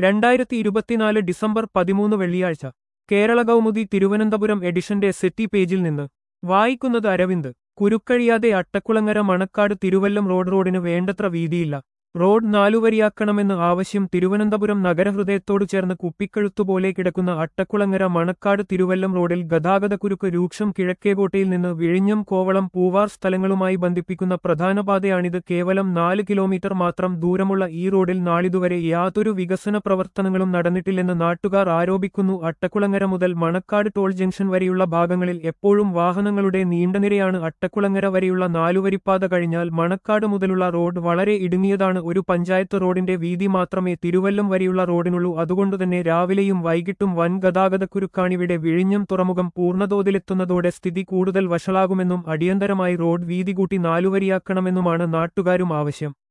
രണ്ടായിരത്തി ഇരുപത്തിനാല് ഡിസംബർ പതിമൂന്ന് വെള്ളിയാഴ്ച കേരള കൗമുദി തിരുവനന്തപുരം എഡിഷന്റെ സെറ്റി പേജിൽ നിന്ന് വായിക്കുന്നത് അരവിന്ദ് കുരുക്കഴിയാതെ അട്ടക്കുളങ്ങര മണക്കാട് തിരുവല്ലം റോഡ് റോഡിന് വേണ്ടത്ര വീതിയില്ല റോഡ് നാലുവരിയാക്കണമെന്ന് ആവശ്യം തിരുവനന്തപുരം നഗരഹൃദയത്തോടു ചേർന്ന് കുപ്പിക്കഴുത്തുപോലെ കിടക്കുന്ന അട്ടക്കുളങ്ങര മണക്കാട് തിരുവല്ലം റോഡിൽ ഗതാഗതക്കുരുക്ക് രൂക്ഷം കിഴക്കേകോട്ടയിൽ നിന്ന് വിഴിഞ്ഞം കോവളം പൂവാർ സ്ഥലങ്ങളുമായി ബന്ധിപ്പിക്കുന്ന പ്രധാന പാതയാണിത് കേവലം നാല് കിലോമീറ്റർ മാത്രം ദൂരമുള്ള ഈ റോഡിൽ നാളിതുവരെ യാതൊരു വികസന പ്രവർത്തനങ്ങളും നടന്നിട്ടില്ലെന്ന് നാട്ടുകാർ ആരോപിക്കുന്നു അട്ടക്കുളങ്ങര മുതൽ മണക്കാട് ടോൾ ജംഗ്ഷൻ വരെയുള്ള ഭാഗങ്ങളിൽ എപ്പോഴും വാഹനങ്ങളുടെ നീണ്ടനിരയാണ് അട്ടക്കുളങ്ങര വരെയുള്ള നാലുവരിപ്പാത കഴിഞ്ഞാൽ മണക്കാട് മുതലുള്ള റോഡ് വളരെ ഇടുങ്ങിയതാണ് ഒരു പഞ്ചായത്ത് റോഡിന്റെ വീതി മാത്രമേ തിരുവല്ലം വരെയുള്ള റോഡിനുള്ളൂ അതുകൊണ്ടുതന്നെ രാവിലെയും വൈകിട്ടും വൻ ഗതാഗതക്കുരുക്കാണിവിടെ വിഴിഞ്ഞം തുറമുഖം പൂർണ്ണതോതിലെത്തുന്നതോടെ സ്ഥിതി കൂടുതൽ വഷളാകുമെന്നും അടിയന്തരമായി റോഡ് വീതി കൂട്ടി നാലുവരിയാക്കണമെന്നുമാണ് നാട്ടുകാരും ആവശ്യം